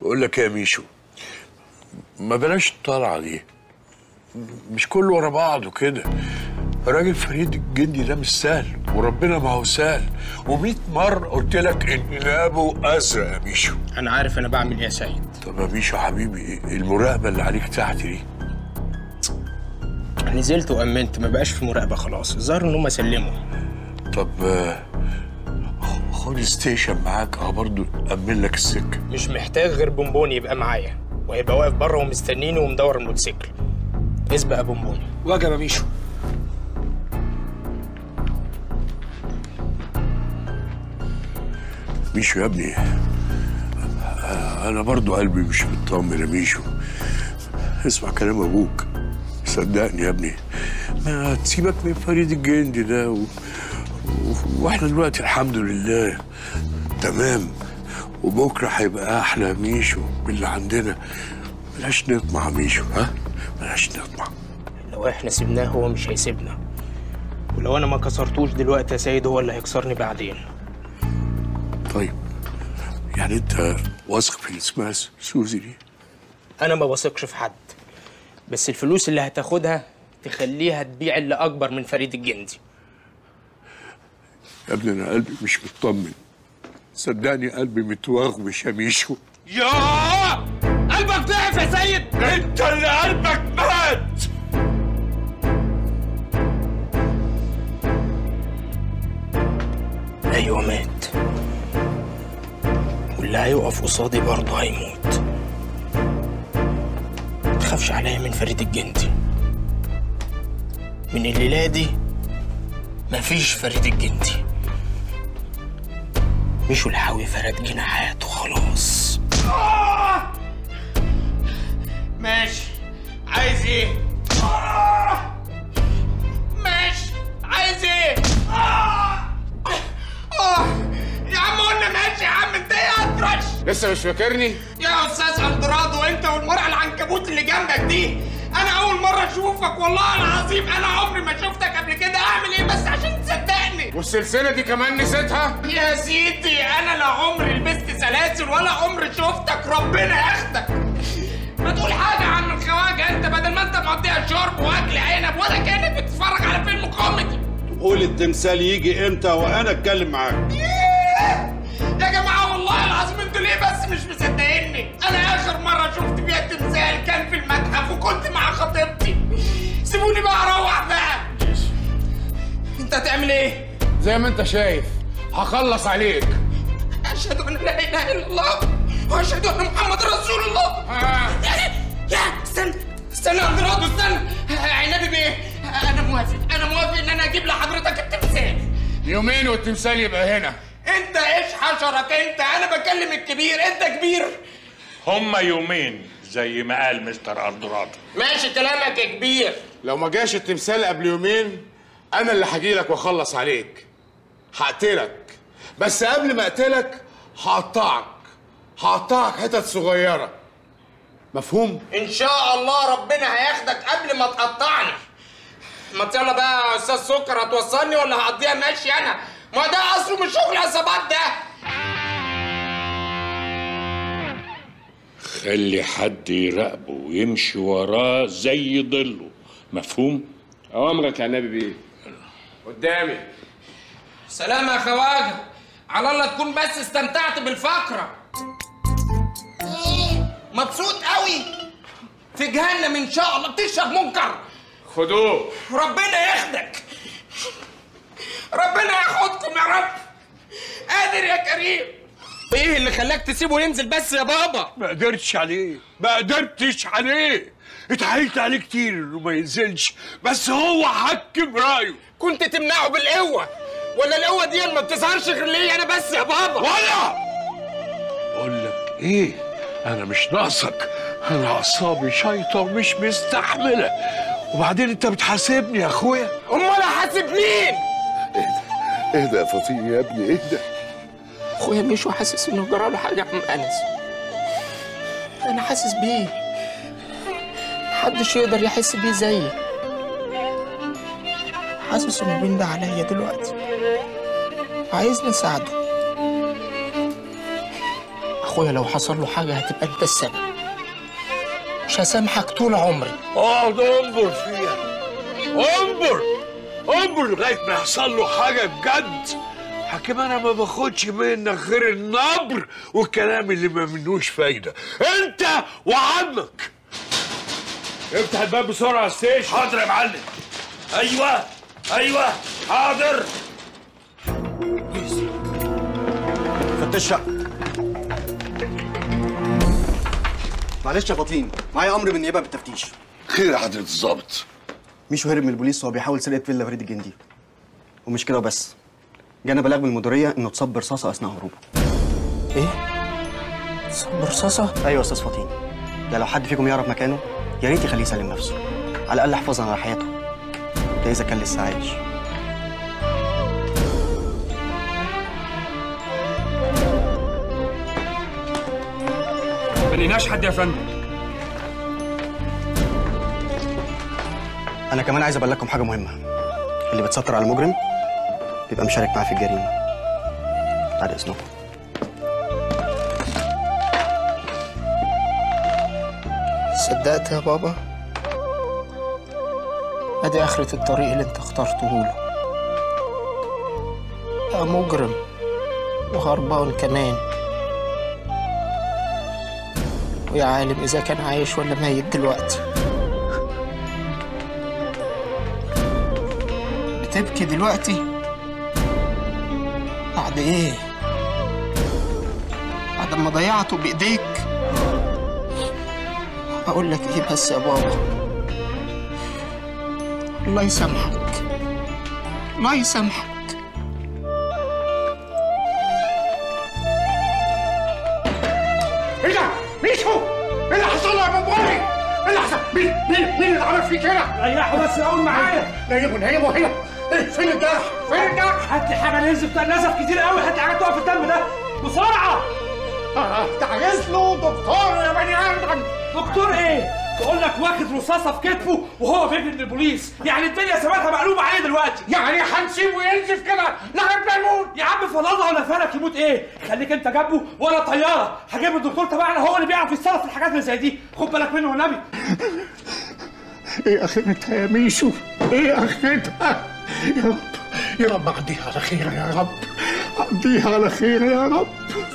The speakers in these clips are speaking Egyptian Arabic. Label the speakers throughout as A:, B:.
A: بقول لك يا ميشو ما بلاش الطلعه دي مش كله ورا بعضه كده راجل فريد الجندي ده مش سهل وربنا ما هو سهل ومئة مرة قلت لك إن لابه أزرق يا ميشو
B: انا عارف انا بعمل ايه يا سيد
A: طب يا ميشو حبيبي المراقبة اللي عليك تحت دي
B: نزلت وامنت ما بقاش في مراقبه خلاص الظاهر ان هم سلموا
A: طب آه، خد ستيشن معاك اه برضه أمن لك السكة
B: مش محتاج غير بونبوني يبقى معايا وهيبقى واقف بره ومستنيني ومدور الموتوسيكل اسبق يا بونبوني
C: وجب يا ميشو
A: ميشو يا ابني آه، أنا برضه قلبي مش مطمن يا ميشو اسمع كلام أبوك صدقني يا ابني ما تسيبك من فريد الجندي ده و... و... واحنا دلوقتي الحمد لله تمام وبكره هيبقى احلى يا ميشو من اللي عندنا بلاش نطمع يا ميشو ها بلاش نطمع
B: لو احنا سيبناه هو مش هيسيبنا ولو انا ما كسرتوش دلوقتي يا سيد هو اللي هيكسرني بعدين
A: طيب يعني انت واثق في اللي اسمها سوزي دي
B: انا ما بثقش في حد بس الفلوس اللي هتاخدها تخليها تبيع اللي اكبر من فريد الجندي
A: يا ابني انا قلبي مش مطمن صدقني قلبي متوغوش يا ميشو
C: يا قلبك ضعف يا سيد
A: انت اللي قلبك مات
B: ايوه مات واللي هيقف قصادي برضه هيموت متخافش عليا من فريد الجندي من الليلة دي مفيش فريد الجندي مشوا الحاوي فرد جناحاته خلاص
C: ماشي عايز ايه ماشي عايز ايه آه. يا عم قلنا ماشي يا عم انت ايه يا اطرش
D: لسه مش فاكرني؟
C: يا استاذ اندرادو انت والمرأة العنكبوت اللي جنبك دي انا اول مرة اشوفك والله العظيم انا عمري ما شفتك قبل كده اعمل ايه بس عشان تصدقني
D: والسلسلة دي كمان نسيتها؟
C: يا سيدي انا لا عمري لبست سلاسل ولا عمري شفتك ربنا ياخدك ما تقول حاجة عن الخواجة انت بدل ما انت مقضيها شرب واكل عنب ولا كانك بتتفرج على فيلم كوميدي
E: قول التمثال يجي امتى وانا اتكلم معاك
C: يا جماعة والله العظيم انتوا ليه بس مش مصدقيني انا اخر مرة شفت فيها تمثال كان في المتحف وكنت مع خطيبتي سيبوني بقى اروح بقى انت هتعمل ايه؟
D: زي ما انت شايف هخلص عليك
C: اشهد ان لا اله الا الله واشهد ان محمد رسول الله
D: آه.
C: يا استنى استنى يا اندرادو استنى عنابي بيه انا موافق انا موافق ان انا اجيب لحضرتك التمثال
D: يومين والتمثال يبقى هنا
C: انت ايش حشرك انت انا بكلم الكبير انت كبير
F: هما يومين زي ما قال مستر اردورادو
C: ماشي كلامك يا كبير
D: لو ما جاش التمثال قبل يومين انا اللي هجيلك واخلص عليك هقتلك بس قبل ما اقتلك هقطعك هقطعك حتت صغيرة مفهوم؟
C: ان شاء الله ربنا هياخدك قبل ما تقطعني ما يلا بقى يا استاذ سكر هتوصلني ولا هقضيها ماشي انا ما ده اصله مش شغل عصابات ده
F: خلي حد يراقبه ويمشي وراه زي ظله مفهوم
D: اوامرك يا نبي بيه قدامي
C: سلام يا خواجه على الله تكون بس استمتعت بالفقره مبسوط قوي في جهنم ان شاء الله بتشرب منكر
D: خدوه
C: ربنا ياخدك ربنا ياخدكم يا رب قادر يا كريم ايه اللي خلاك تسيبه ينزل بس يا بابا
A: ما قدرتش عليه ما قدرتش عليه اتحايلت عليه كتير انه ما ينزلش بس هو حكم رايه
C: كنت تمنعه بالقوه ولا القوه دي ما بتظهرش غير ليا انا بس يا بابا
A: ولا اقول لك ايه انا مش ناقصك انا اعصابي شايطه ومش مستحمله وبعدين انت بتحاسبني يا اخويا
C: امال احاسب مين
A: اهدى يا فطين يا ابني اهدى
C: اخويا مش حاسس انه جرى له حاجه يا عم انس انا حاسس بيه محدش يقدر يحس بيه زيي حاسس انه بينده عليا دلوقتي عايزني اساعده
B: اخويا لو حصل له حاجه هتبقى انت السبب مش هسامحك طول عمري
A: اقعد انظر فيها انظر انظر لغايه ما يحصل له حاجه بجد حكيم انا ما باخدش منك غير النبر والكلام اللي ما منوش فايده انت وعمك
F: افتح الباب بسرعه يا ستيش
A: حاضر يا معلم ايوه ايوه حاضر
G: فتش شقة معلش يا فاطين معايا امر من النيابه بالتفتيش
H: خير يا حضرة الظابط
G: ميشو هرب من البوليس وهو بيحاول سرقه فيلا فريد الجندي ومش كده وبس جانا بلاغ من المديريه انه اتصاب برصاصه اثناء هروبه
B: ايه صب رصاصه
G: ايوه يا استاذ فاطين ده لو حد فيكم يعرف مكانه يا ريت يخليه يسلم نفسه على الاقل حفاظا على حياته ده اذا كان لسه عايش
I: ما لقيناش حد يا فندم
G: انا كمان عايز ابلغكم حاجه مهمه اللي بتستر على مجرم بيبقى مشارك معاه في الجريمه بعد اذنكم
B: صدقت يا بابا ادي اخرة الطريق اللي انت اخترته له يا مجرم وهربان كمان ويا عالم اذا كان عايش ولا ميت دلوقتي بتبكي دلوقتي بعد ايه بعد ما ضيعته بايديك أقول لك إيه بس يا بابا الله يسامحك الله يسامحك
C: ايه ده؟ ميشو ايه اللي حصل له يا بابوري؟ ايه اللي حصل؟ مين مين مين اللي عمل فيه كده؟
I: ريحوا بس الاول معايا
C: نيمه نيمه هنا إيه، فين الجرح؟ فين الجرح؟
I: هات لي حاجه ننزف ده نزف كتير قوي هات لي حاجه توقف الدم ده بسرعه
C: آه، تعيش له دكتور يا بني ادم
I: دكتور ايه تقول لك واخد رصاصه في كتفه وهو بيجري من البوليس يعني الدنيا سمعتها مقلوبه عليه دلوقتي
C: يعني هنسيبه ينزف كده لغايه ما يموت
I: يا عم فضلها ولا فلك يموت ايه خليك انت جنبه وانا طياره هجيب الدكتور تبعنا هو اللي بيعرف يتصرف في الحاجات اللي زي دي خد بالك منه والنبي
C: ايه اخرتها يا ميشو؟ ايه اخرتها؟ يا رب يا رب عديها على خير يا رب عديها على خير يا رب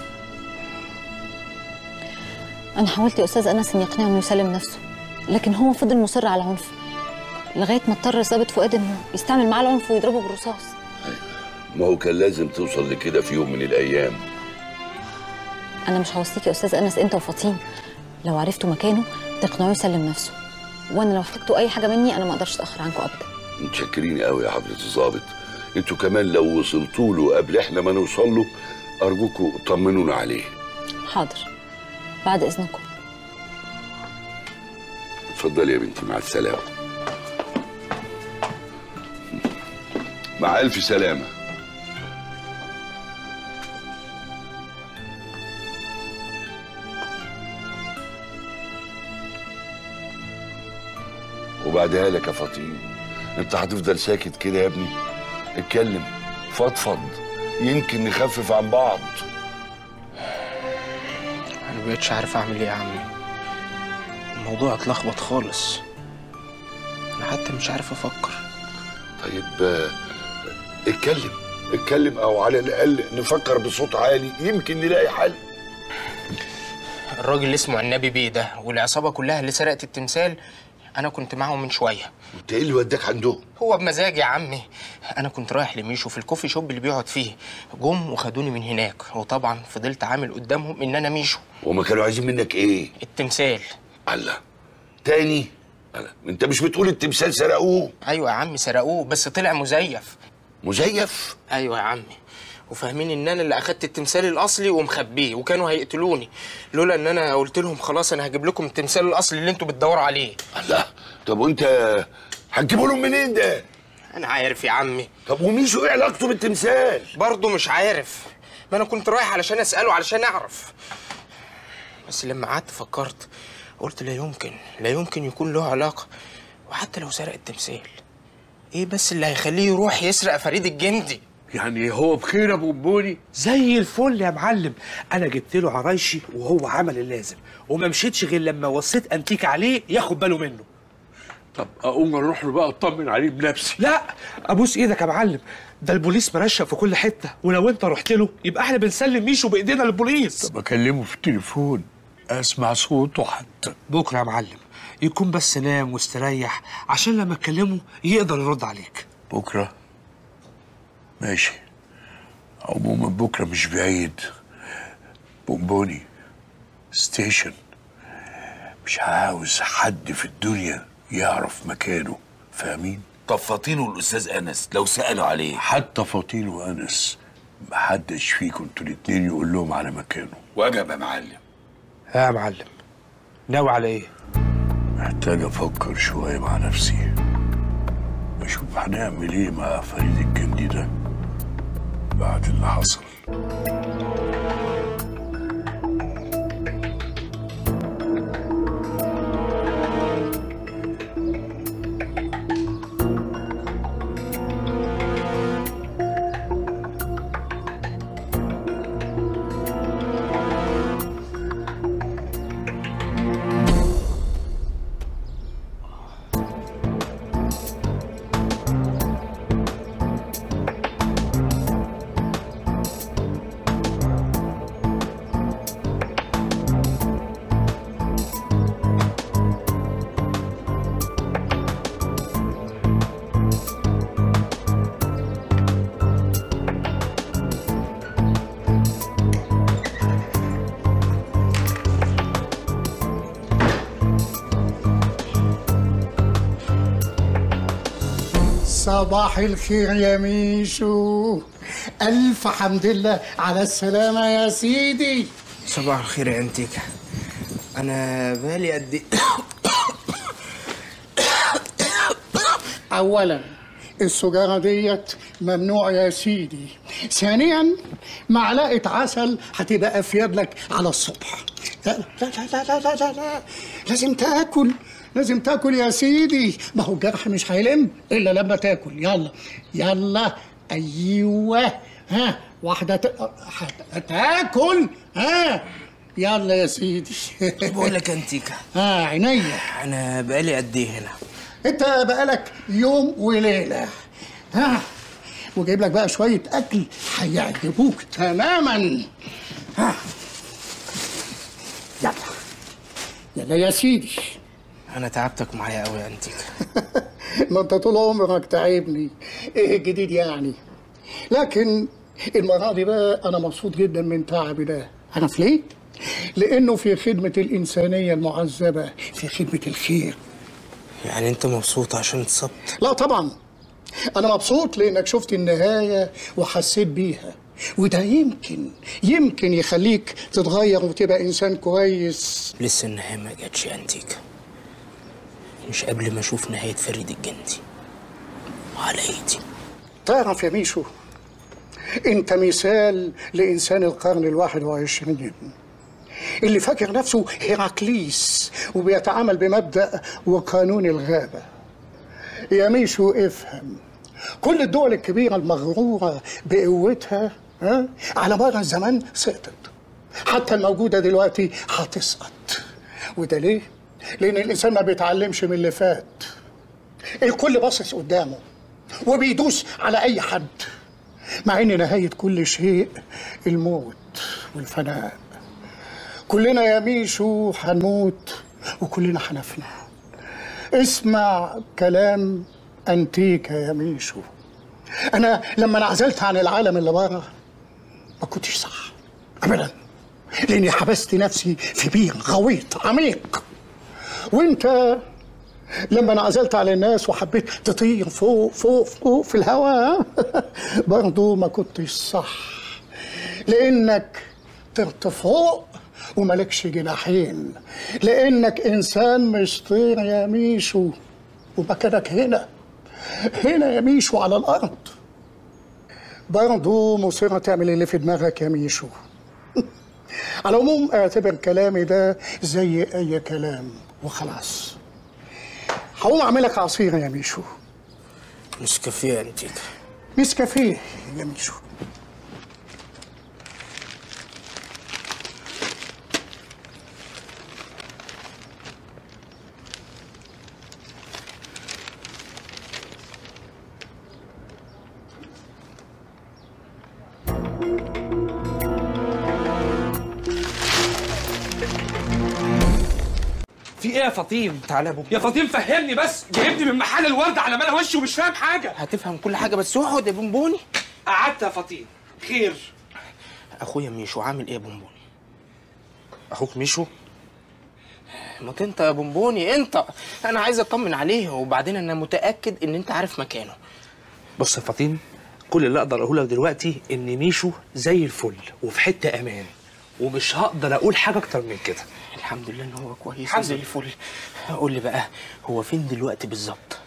J: أنا حاولت يا أستاذ أنس إني أقنعه إنه يسلم نفسه لكن هو فضل مصر على العنف لغاية ما اضطر ضابط فؤاد إنه يستعمل معاه العنف ويضربه بالرصاص
H: ما هو كان لازم توصل لكده في يوم من الأيام
J: أنا مش هوصيك يا أستاذ أنس أنت وفاطين لو عرفتوا مكانه تقنعوه يسلم نفسه وأنا لو احتجتوا أي حاجة مني أنا ما أقدرش أتأخر عنكم أبدا
H: متشكرين قوي يا حضرة الظابط انتوا كمان لو وصلتوا له قبل احنا ما نوصل له أرجوكوا طمنونا عليه
J: حاضر بعد إذنكم
H: اتفضلي يا بنتي مع السلامة مع ألف سلامة وبعدها لك يا فطين انت هتفضل ساكت كده يا ابني اتكلم فضفض يمكن نخفف عن بعض
B: انا مبقتش عارف اعمل ايه يا عمي الموضوع اتلخبط خالص انا حتى مش عارف افكر
H: طيب آه، اتكلم اتكلم او على الاقل نفكر بصوت عالي يمكن نلاقي حل
B: الراجل اللي اسمه عنابي بيه ده والعصابه كلها اللي سرقت التمثال انا كنت معاهم من شويه
H: انت ايه اللي وداك عندهم
B: هو بمزاج يا عمي انا كنت رايح لميشو في الكوفي شوب اللي بيقعد فيه جم وخدوني من هناك وطبعا فضلت عامل قدامهم ان انا ميشو
H: وما كانوا عايزين منك ايه
B: التمثال
H: الله تاني الله. انت مش بتقول التمثال سرقوه
B: ايوه يا عمي سرقوه بس طلع مزيف
H: مزيف
B: ايوه يا عمي وفاهمين ان انا اللي اخدت التمثال الاصلي ومخبيه وكانوا هيقتلوني لولا ان انا قلت لهم خلاص انا هجيب لكم التمثال الاصلي اللي انتوا بتدوروا عليه
H: الله طب وانت هتجيبوا لهم منين ده
B: انا عارف يا عمي
H: طب وميشو ايه علاقته بالتمثال
B: برضه مش عارف ما انا كنت رايح علشان اساله علشان اعرف بس لما قعدت فكرت قلت لا يمكن لا يمكن يكون له علاقه وحتى لو سرق التمثال ايه بس اللي هيخليه يروح يسرق فريد الجندي
A: يعني هو بخير يا بونبوني
I: زي الفل يا معلم انا جبت له عرايشي وهو عمل اللازم وما مشيتش غير لما وصيت انتيك عليه ياخد باله منه
A: طب اقوم اروح له بقى اطمن عليه بنفسي
I: لا ابوس ايدك يا معلم ده البوليس مرشق في كل حته ولو انت رحت له يبقى احنا بنسلم ميشو بايدينا للبوليس
A: طب اكلمه في التليفون اسمع صوته حتى
I: بكره يا معلم يكون بس نام واستريح عشان لما تكلمه يقدر يرد عليك
A: بكره ماشي عموما بكره مش بعيد بونبوني ستيشن مش عاوز حد في الدنيا يعرف مكانه فاهمين
K: طب فاطين والاستاذ انس لو سالوا عليه
A: حتى فاطين وانس محدش فيكم انتوا الاتنين يقول لهم على مكانه
K: وجب يا معلم
I: ها يا معلم ناوي على ايه
A: محتاج افكر شويه مع نفسي اشوف هنعمل ايه مع فريد الجندي ده بعد اللي حصل
L: صباح الخير يا ميشو ألف حمد لله على السلامة يا سيدي
B: صباح الخير يا انتيكا انا بالي قد ايه
L: أولا السجارة ديت ممنوع يا سيدي ثانيا معلقة عسل هتبقى أفيد لك على الصبح لا لا لا لا لا لا, لا. لازم تاكل لازم تاكل يا سيدي ما هو الجرح مش هيلم الا لما تاكل يلا يلا ايوه ها واحده ت... هت- تاكل ها يلا يا سيدي
B: بقول لك يا انتيكا
L: ها عينيا
B: انا بقالي قد ايه هنا
L: انت بقالك يوم وليله ها وجايب لك بقى شويه اكل هيعجبوك تماما ها يلا يلا يا سيدي
B: انا تعبتك معايا قوي يا انتيكا
L: ما انت طول عمرك تعبني ايه الجديد يعني لكن المرة دي بقى انا مبسوط جدا من تعبي ده عارف ليه؟ لانه في خدمة الانسانية المعذبة في خدمة الخير
B: يعني انت مبسوط عشان اتصبت
L: لا طبعا انا مبسوط لانك شفت النهاية وحسيت بيها وده يمكن يمكن يخليك تتغير وتبقى انسان كويس
B: لسه النهايه ما جاتش يا انتيكا مش قبل ما اشوف نهايه فريد الجندي وعلى ايدي
L: تعرف يا ميشو انت مثال لانسان القرن الواحد وعشرين اللي فاكر نفسه هيراكليس وبيتعامل بمبدأ وقانون الغابة يا ميشو افهم كل الدول الكبيرة المغرورة بقوتها ها على مر الزمان سقطت حتى الموجودة دلوقتي هتسقط وده ليه؟ لأن الإنسان ما بيتعلمش من اللي فات الكل باصص قدامه وبيدوس على أي حد مع إن نهاية كل شيء الموت والفناء كلنا يا ميشو هنموت وكلنا هنفنى اسمع كلام أنتيكا يا ميشو أنا لما انعزلت عن العالم اللي بره ما كنتش صح أبدا لأني حبست نفسي في بير غويط عميق وأنت لما انعزلت عن الناس وحبيت تطير فوق فوق فوق في الهواء برضه ما كنتش صح لانك طرت فوق وملكش جناحين لانك انسان مش طير يا ميشو ومكانك هنا هنا يا ميشو على الارض برضه مصرة تعمل اللي في دماغك يا ميشو على العموم اعتبر كلامي ده زي اي كلام وخلاص هقوم اعمل لك عصير يا ميشو
B: مش كافيه يا انتيكا
L: نسكافيه يا ميشو
I: في ايه يا فطيم
B: تعالى يا ابو
I: يا فطيم فهمني بس جايبني من محل الورد على ملا وشي ومش فاهم حاجه
B: هتفهم كل حاجه بس اقعد يا بونبوني
I: قعدت يا فطيم خير
B: اخويا ميشو عامل ايه يا بونبوني اخوك ميشو ما انت يا بونبوني انت انا عايز اطمن عليه وبعدين انا متاكد ان انت عارف مكانه
I: بص يا فطيم كل اللي اقدر اقوله لك دلوقتي ان ميشو زي الفل وفي حته امان ومش هقدر اقول حاجه اكتر من كده
B: الحمد لله ان هو كويس
I: الحمد
B: زي
I: لله.
B: الفل قول لي بقى هو فين دلوقتي بالظبط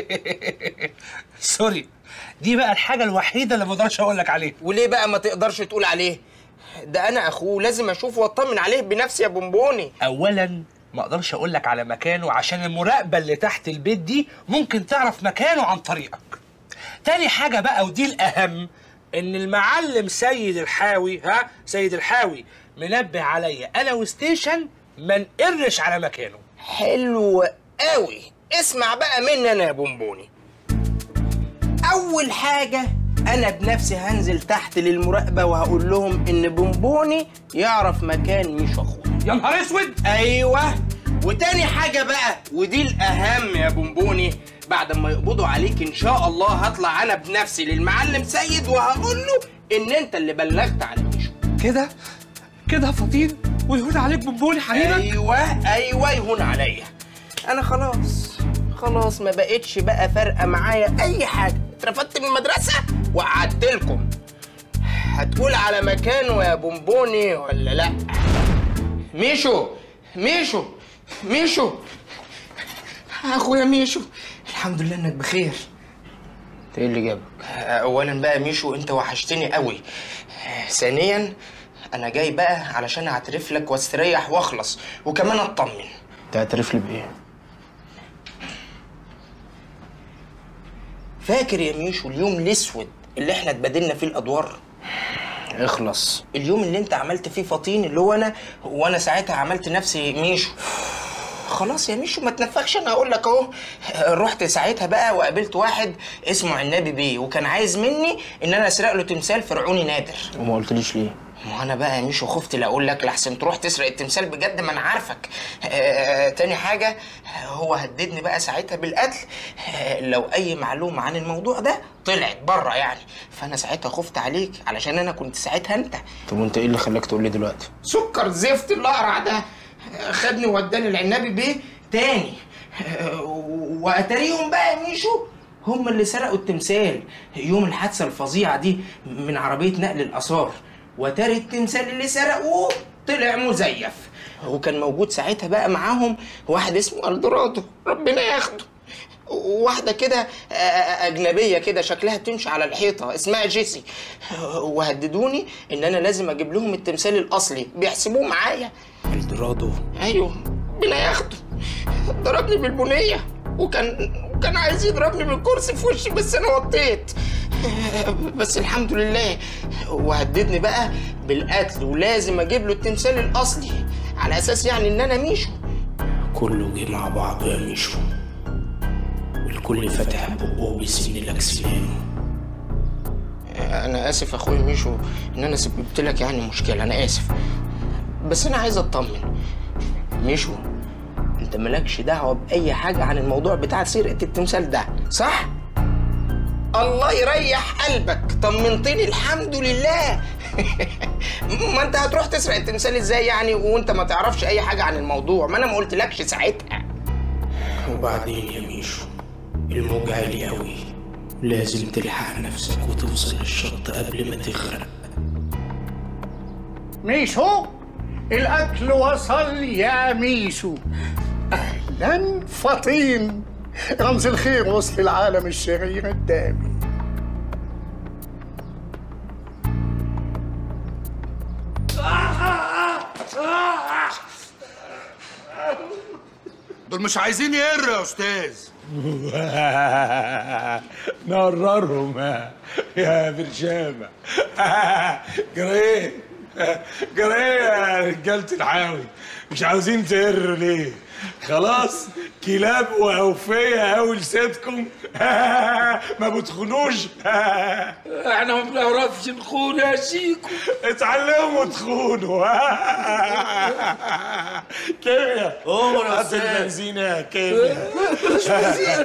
I: سوري دي بقى الحاجه الوحيده اللي ما اقدرش اقول لك عليها
B: وليه بقى ما تقدرش تقول عليه ده انا اخوه لازم اشوفه واطمن عليه بنفسي يا بونبوني
I: اولا ما اقدرش اقول لك على مكانه عشان المراقبه اللي تحت البيت دي ممكن تعرف مكانه عن طريقك تاني حاجه بقى ودي الاهم ان المعلم سيد الحاوي ها سيد الحاوي منبه عليا انا وستيشن ما نقرش على مكانه
B: حلو قوي اسمع بقى مني انا يا بونبوني اول حاجه انا بنفسي هنزل تحت للمراقبه وهقول لهم ان بونبوني يعرف مكان ميشو اخوه
I: يا نهار اسود
B: ايوه وتاني حاجه بقى ودي الاهم يا بونبوني بعد ما يقبضوا عليك ان شاء الله هطلع انا بنفسي للمعلم سيد وهقول له ان انت اللي بلغت على ميشو
I: كده كده يا فطين ويهون عليك بونبوني حبيبك
B: ايوه ايوه يهون عليا انا خلاص خلاص ما بقتش بقى فارقه معايا اي حاجه اترفدت من المدرسه وقعدت لكم هتقول على مكانه يا بونبوني ولا لا ميشو ميشو ميشو اخويا ميشو الحمد لله انك بخير انت ايه اللي جابك اولا بقى ميشو انت وحشتني قوي ثانيا انا جاي بقى علشان اعترف لك واستريح واخلص وكمان اطمن تعترف لي بايه فاكر يا ميشو اليوم الاسود اللي احنا اتبادلنا فيه الادوار اخلص اليوم اللي انت عملت فيه فطين اللي هو انا وانا ساعتها عملت نفسي ميشو خلاص يا ميشو ما تنفخش انا هقول لك اهو رحت ساعتها بقى وقابلت واحد اسمه عنابي بيه وكان عايز مني ان انا اسرق له تمثال فرعوني نادر وما قلتليش ليه ما انا بقى يا ميشو خفت لا اقول لك لحسن تروح تسرق التمثال بجد ما انا عارفك آه تاني حاجه هو هددني بقى ساعتها بالقتل آه لو اي معلومه عن الموضوع ده طلعت بره يعني فانا ساعتها خفت عليك علشان انا كنت ساعتها انت طب وانت ايه اللي خلاك تقول لي دلوقتي سكر زفت الاقرع ده خدني ووداني العنابي بيه تاني آه، واتاريهم بقى يا ميشو هم اللي سرقوا التمثال يوم الحادثه الفظيعه دي من عربيه نقل الاثار وتاري التمثال اللي سرقوه طلع مزيف وكان موجود ساعتها بقى معاهم واحد اسمه الدورادو ربنا ياخده واحدة كده آه، أجنبية كده شكلها تمشي على الحيطة اسمها جيسي وهددوني إن أنا لازم أجيب لهم التمثال الأصلي بيحسبوه معايا الدورادو أيوه ربنا ياخده ضربني بالبنية وكان وكان عايز يضربني بالكرسي في وشي بس أنا وطيت بس الحمد لله وهددني بقى بالقتل ولازم أجيب له التمثال الأصلي على أساس يعني إن أنا ميشو كله جه مع بعضه يا ميشو والكل فتح بقه وبيسن لك سنانه انا اسف يا اخويا ميشو ان انا سببت لك يعني مشكله انا اسف بس انا عايز اطمن ميشو انت مالكش دعوه باي حاجه عن الموضوع بتاع سرقه التمثال ده صح الله يريح قلبك طمنتني الحمد لله ما انت هتروح تسرق التمثال ازاي يعني وانت ما تعرفش اي حاجه عن الموضوع ما انا ما قلتلكش ساعتها وبعدين يا ميشو الموج عالي قوي لازم تلحق نفسك وتوصل للشط قبل ما تغرق
L: ميشو الأكل وصل يا ميشو أهلا فطين رمز الخير وسط العالم الشرير الدامي
H: دول مش عايزين يقروا يا استاذ
M: نقررهم يا برشامة جرايه جرايه يا رجالة الحاوي مش عاوزين تقروا ليه خلاص كلاب وأوفية أوي لسيدكم ما بتخونوش
N: احنا ما بنعرفش نخون يا شيكو
M: اتعلموا تخونوا كيمياء
N: عمر يا
M: هات
N: أستاذ.
M: البنزين يا كيمياء
N: مش بنزين.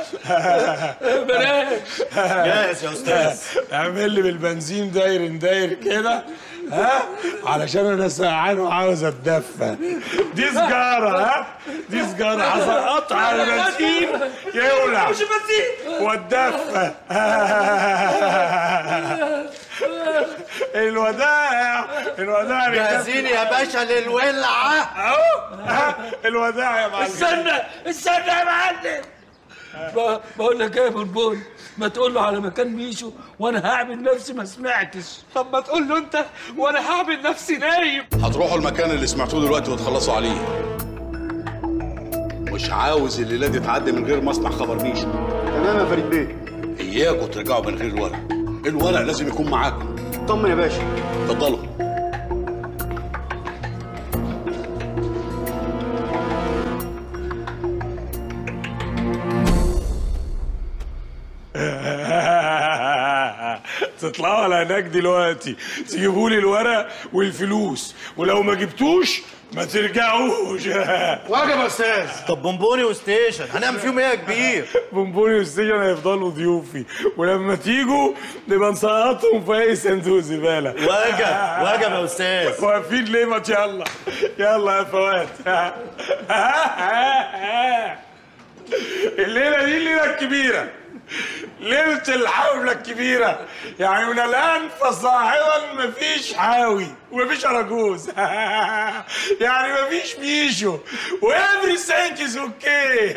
N: بلاش.
M: جاهز يا استاذ اعمل لي بالبنزين داير داير كده ها علشان انا سقعان وعاوز اتدفى دي سجاره ها دي سجاره هسقطها على البنزين يولع
N: مش بنزين
M: واتدفى الوداع الوداع
N: جاهزين يا باشا للولعة
M: اهو ها، الوداع يا معلم
N: استنى استنى يا معلم ب- بقول لك ايه يا بلبل ما تقول له على مكان ميشو وانا هعمل نفسي ما سمعتش طب ما تقول له انت وانا هعمل نفسي نايم
E: هتروحوا المكان اللي سمعتوه دلوقتي وتخلصوا عليه مش عاوز الليله دي تعدي من غير مصنع خبر ميشو تمام يا فريد بيه اياكوا ترجعوا من غير الورق الورق لازم يكون معاكم طمن يا باشا اتفضلوا
M: تطلعوا على هناك دلوقتي تجيبوا لي الورق والفلوس ولو ما جبتوش ما ترجعوش
O: واجب يا استاذ طب بونبوني وستيشن هنعمل فيهم ايه يا كبير
M: بونبوني والسجن هيفضلوا ضيوفي ولما تيجوا نبقى نسقطهم في اي صندوق زباله
O: واجب واجب يا استاذ
M: واقفين ليه ما يلا يلا يا فوات الليله دي الليله الكبيره ليله الحفله الكبيره يعني من الان فصاعدا مفيش حاوي ومفيش اراجوز يعني مفيش ميشو وافري ثانك از اوكي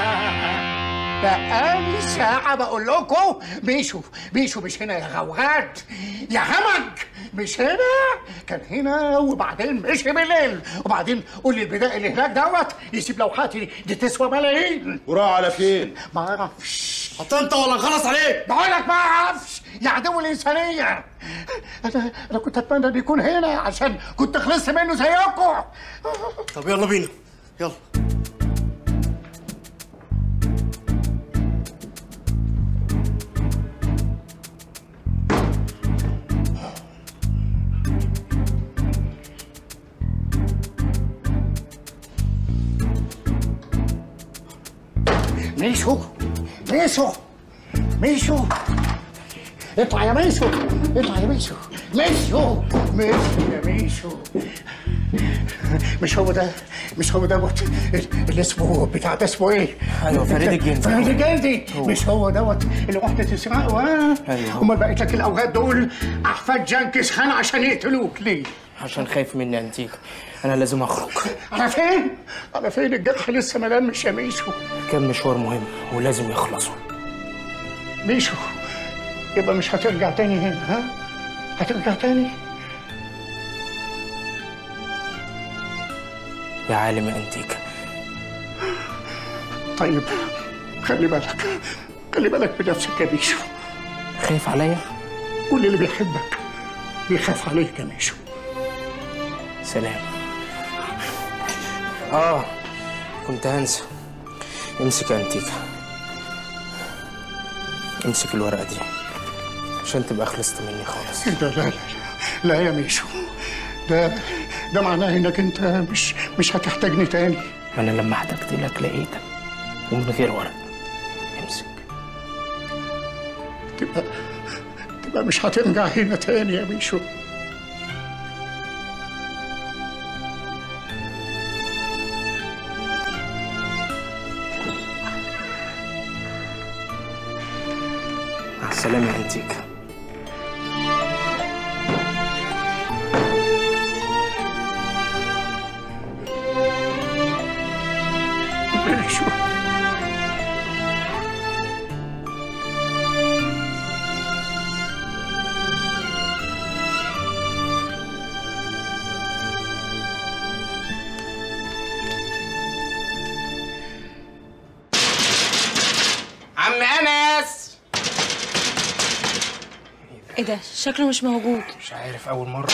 L: بقالي ساعة بقول لكم ميشو ميشو مش هنا يا غوغات يا همج مش هنا كان هنا وبعدين مشي بالليل وبعدين قول لي البداء اللي هناك دوت يسيب لوحاتي دي تسوى ملايين
E: وراح على فين؟
L: ما اعرفش
O: انت ولا نخلص عليك
L: بقول لك ما اعرفش يا عدو الانسانية انا انا كنت اتمنى انه يكون هنا عشان كنت خلصت منه زيكم
O: طب يلا بينا يلا
L: ميشو ميشو ميشو اطلع يا ميشو اطلع يا ميشو ميشو ميشو يا ميشو مش هو ده مش هو دوت اللي اسمه بتاع ده اسمه ايه؟
B: أيوة، فريد الجندي.
L: فريد الجندي مش هو دوت اللي واحدة تسرقه ها؟
B: أيوة.
L: امال بقيت لك الاوقات دول احفاد جنكيز خان عشان يقتلوك ليه؟
B: عشان خايف مني انتيك انا لازم اخرج
L: على فين؟ على فين الجرح لسه ملان مش يا ميشو
B: كان مشوار مهم ولازم يخلصوا
L: ميشو يبقى مش هترجع تاني هنا ها؟ هترجع تاني؟
B: يا عالم يا انتيكا
L: طيب خلي بالك خلي بالك بنفسك يا ميشو
B: خايف عليا
L: كل اللي بيحبك بيخاف عليك يا ميشو
B: سلام اه كنت هنسى امسك يا انتيكا امسك الورقه دي عشان تبقى خلصت مني خالص
L: لا لا لا لا يا ميشو ده ده معناه انك انت مش مش هتحتاجني تاني
B: ما انا لما احتجت لك لقيتك ومن غير ورق امسك
L: تبقى تبقى مش هترجع هنا تاني يا ميشو
B: مع السلامه يا انتيكا
L: ميشو
P: ايه ده شكله مش موجود
B: مش عارف اول مره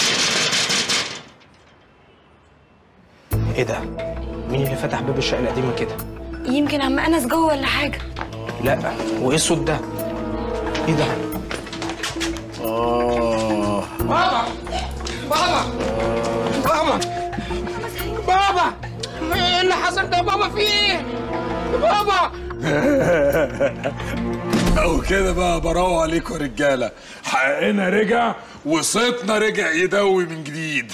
B: ايه ده مين اللي فتح باب الشقه القديمه كده
P: يمكن عم انس جوه ولا حاجه
B: لا وايه الصوت ده ايه ده اه
C: بابا بابا بابا بابا ايه اللي حصل ده يا بابا في ايه يا بابا
M: او كده بقى براو عليكم يا رجاله حقنا رجع وصيتنا رجع يدوي من جديد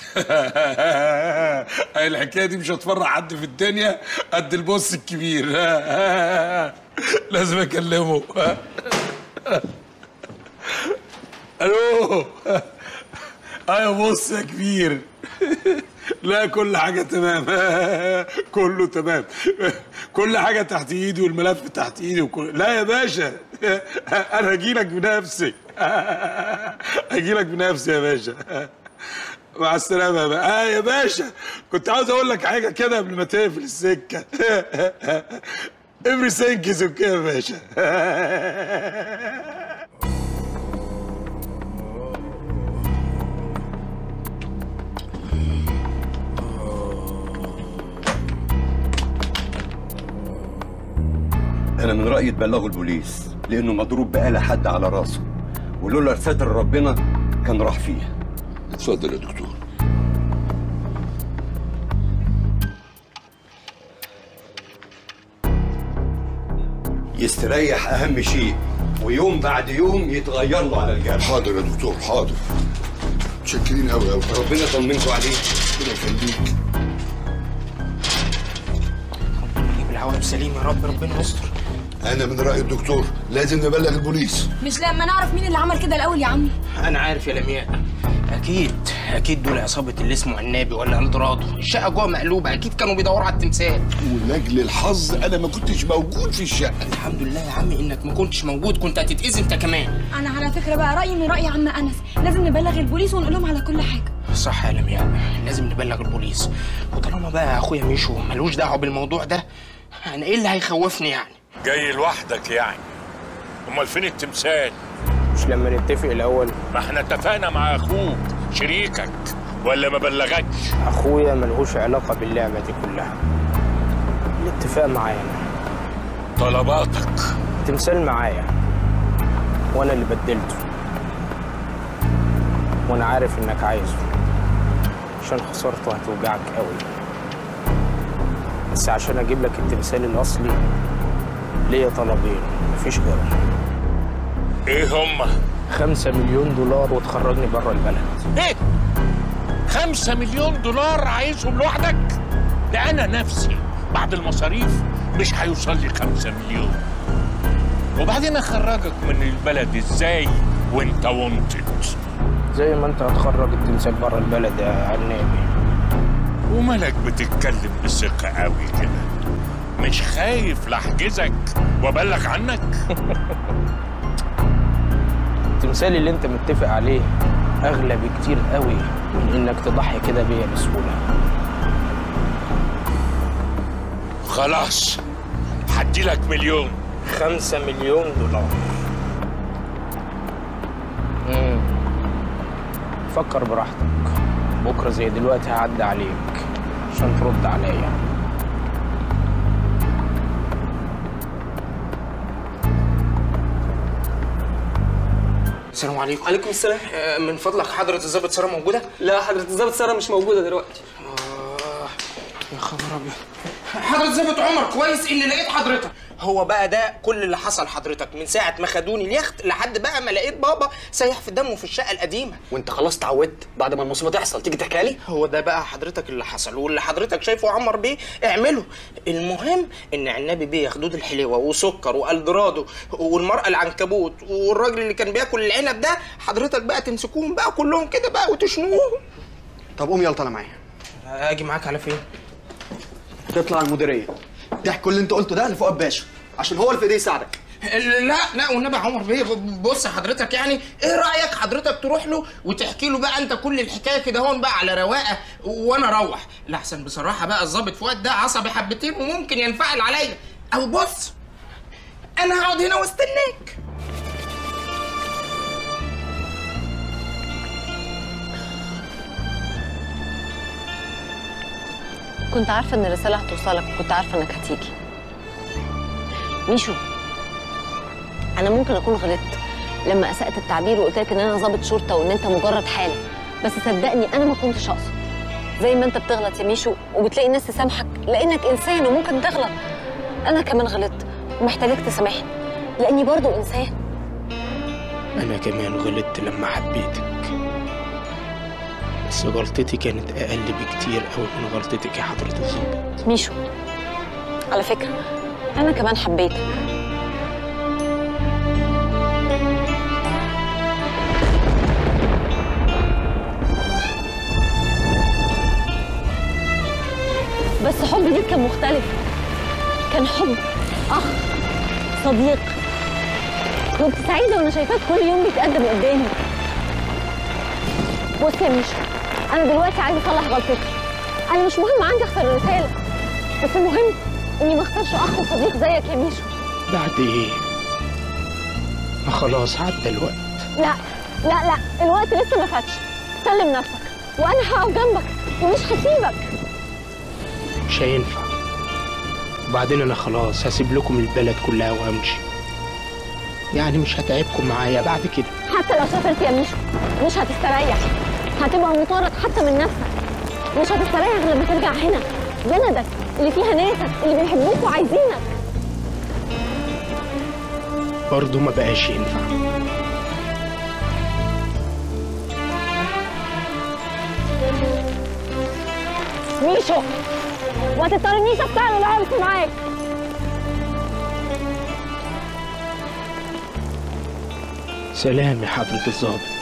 M: الحكايه دي مش هتفرح حد في الدنيا قد البص الكبير لازم اكلمه الو ايوه بص يا كبير لا كل حاجة تمام كله تمام كل حاجة تحت ايدي والملف تحت ايدي وكل لا يا باشا انا هجيلك بنفسي هجيلك بنفسي يا باشا مع السلامة يا باشا آه يا باشا كنت عاوز اقول لك حاجة كده قبل ما تقفل السكة everything is okay يا باشا
Q: انا من رايي تبلغوا البوليس لانه مضروب بآلة حد على راسه ولولا ستر ربنا كان راح فيها
H: اتفضل يا دكتور
Q: يستريح اهم شيء ويوم بعد يوم يتغير له على الجرح
H: حاضر يا دكتور حاضر متشكرين قوي قوي
Q: ربنا يطمنكم عليه
H: ربنا يخليك
B: نجيب الهواء بسليم يا رب ربنا يستر
H: انا من راي الدكتور لازم نبلغ البوليس
P: مش لما نعرف مين اللي عمل كده الاول يا عمي
B: انا عارف يا لمياء اكيد اكيد دول عصابه اللي اسمه عنابي ولا الدرادو الشقه جوه مقلوبه اكيد كانوا بيدوروا على التمثال
H: ولاجل الحظ انا ما كنتش موجود في الشقه
B: الحمد لله يا عمي انك ما كنتش موجود كنت هتتاذي انت كمان
P: انا على فكره بقى رايي من راي عم انس لازم نبلغ البوليس ونقول لهم على كل حاجه
B: صح يا لمياء لازم نبلغ البوليس وطالما بقى اخويا ميشو ملوش دعوه بالموضوع ده انا ايه اللي هيخوفني يعني
F: جاي لوحدك يعني امال فين التمثال
B: مش لما نتفق الاول
F: ما احنا اتفقنا مع اخوك شريكك ولا ما بلغكش
B: اخويا ملهوش علاقه باللعبه دي كلها الاتفاق معايا
F: طلباتك
B: تمثال معايا وانا اللي بدلته وانا عارف انك عايزه عشان خسارته هتوجعك قوي بس عشان اجيب لك التمثال الاصلي ليا طلبين مفيش غيرهم
F: ايه هما
B: خمسة مليون دولار وتخرجني بره البلد
F: ايه خمسة مليون دولار عايزهم لوحدك ده انا نفسي بعد المصاريف مش هيوصل لي خمسة مليون وبعدين اخرجك من البلد ازاي وانت وانتد
B: زي ما انت هتخرج التمثال بره البلد يا عنابي
F: ومالك بتتكلم بثقة قوي كده مش خايف لاحجزك وابلغ عنك
B: التمثال اللي انت متفق عليه اغلى بكتير قوي من انك تضحي كده بيا بسهوله
F: خلاص هديلك مليون
B: خمسة مليون دولار مم. فكر براحتك بكرة زي دلوقتي هعدي عليك عشان ترد عليا السلام عليكم
R: عليكم السلام
B: آه، من فضلك حضرة الضابط سارة موجودة؟
R: لا حضرة الضابط سارة مش موجودة دلوقتي
B: يا خبر ابيض حضرة الضابط عمر كويس اني لقيت حضرتك هو بقى ده كل اللي حصل حضرتك من ساعة ما خدوني اليخت لحد بقى ما لقيت بابا سايح في دمه في الشقة القديمة
R: وانت خلاص اتعودت بعد ما المصيبة تحصل تيجي تحكيها لي
B: هو ده بقى حضرتك اللي حصل واللي حضرتك شايفه عمر بيه اعمله المهم ان عنابي بيه خدود الحلوة وسكر والدرادو والمرأة العنكبوت والراجل اللي كان بياكل العنب ده حضرتك بقى تمسكوهم بقى كلهم كده بقى وتشنوهم
G: طب قوم يلا طالع معايا
B: اجي معاك على فين؟
G: تطلع المديريه تحكي كل اللي انت قلته ده لفؤاد باشا عشان هو اللي في ايديه يساعدك
B: لا لا والنبي يا عمر بيه بص حضرتك يعني ايه رايك حضرتك تروح له وتحكي له بقى انت كل الحكايه كده هون بقى على رواقه وانا اروح لا احسن بصراحه بقى الظابط فؤاد ده عصبي حبتين وممكن ينفعل عليا او بص انا هقعد هنا واستناك
J: كنت عارفه ان الرساله هتوصلك وكنت عارفه انك هتيجي ميشو انا ممكن اكون غلطت لما اسأت التعبير وقلت لك ان انا ضابط شرطه وان انت مجرد حاله بس صدقني انا ما كنتش اقصد زي ما انت بتغلط يا ميشو وبتلاقي الناس تسامحك لانك انسان وممكن تغلط انا كمان غلطت ومحتاجاك تسامحني لاني برضو انسان
B: أنا كمان غلطت لما حبيتك بس غلطتي كانت أقل بكتير أوي من غلطتك يا حضرة الظابط
J: ميشو على فكره انا كمان حبيتك بس حبي ليك كان مختلف كان حب اخ صديق كنت سعيده وانا شايفاك كل يوم بيتقدم قدامي بص يا ميشو انا دلوقتي عايزه اصلح غلطتي انا مش مهم عندي اخسر الرساله بس المهم اني ما اختارش اخ وصديق زيك يا ميشو
B: بعد إيه؟ ما خلاص عدى الوقت
J: لا لا لا الوقت لسه ما فاتش سلم نفسك وانا هقف جنبك ومش هسيبك
B: مش هينفع وبعدين أنا خلاص هسيب لكم البلد كلها وهمشي يعني مش هتعبكم معايا بعد كده
J: حتى لو سافرت يا ميشو مش هتستريح هتبقى مطارد حتى من نفسك مش هتستريح غير لما ترجع هنا بلدك اللي فيها ناسك اللي بيحبوك وعايزينك
B: برضه ما بقاش ينفع
J: ميشو ما تضطرنيش افتعل العرس معاك
B: سلام يا حضرة الظابط